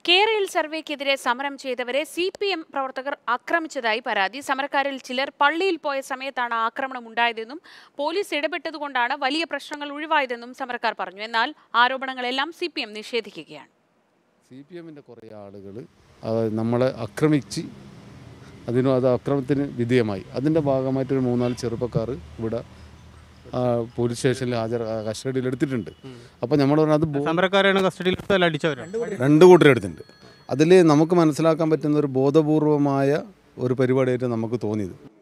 കേരയിൽ സർവേക്കെതിരെ സമരം ചെയ്തവരെ സി പി എം പ്രവർത്തകർ ആക്രമിച്ചതായി പരാതി സമരക്കാരിൽ ചിലർ പള്ളിയിൽ പോയ സമയത്താണ് ആക്രമണം ഉണ്ടായതെന്നും പോലീസ് ഇടപെട്ടതുകൊണ്ടാണ് വലിയ പ്രശ്നങ്ങൾ ഒഴിവായതെന്നും സമരക്കാർ പറഞ്ഞു എന്നാൽ ആരോപണങ്ങളെല്ലാം സി പി എം നിഷേധിക്കുകയാണ് സി പി എമ്മിൻ്റെ കുറേ ആളുകൾ നമ്മളെ ആക്രമിച്ച് അതിനും അത് അക്രമത്തിന് വിധേയമായി അതിൻ്റെ ഭാഗമായിട്ട് ഒരു മൂന്നാല് ചെറുപ്പക്കാർ ഇവിടെ ആ, പോലീസ് സ്റ്റേഷനിൽ ഹാജർ ആ, കസ്റ്റഡിയിൽ എടുത്തിട്ടുണ്ട് അപ്പോൾ നമ്മൾ പറഞ്ഞത് ബോ- സമരക്കാരാണ് കസ്റ്റഡിയിൽ എടുത്ത് അല്ല അടിച്ചവരാണ് രണ്ട് കൂട്ടരെടുത്തിട്ടുണ്ട് അതിൽ നമുക്ക് മനസ്സിലാക്കാൻ പറ്റുന്ന ഒരു ബോധപൂർവമായ ഒരു പരിപാടിയായിട്ട് നമുക്ക് തോന്നിയത്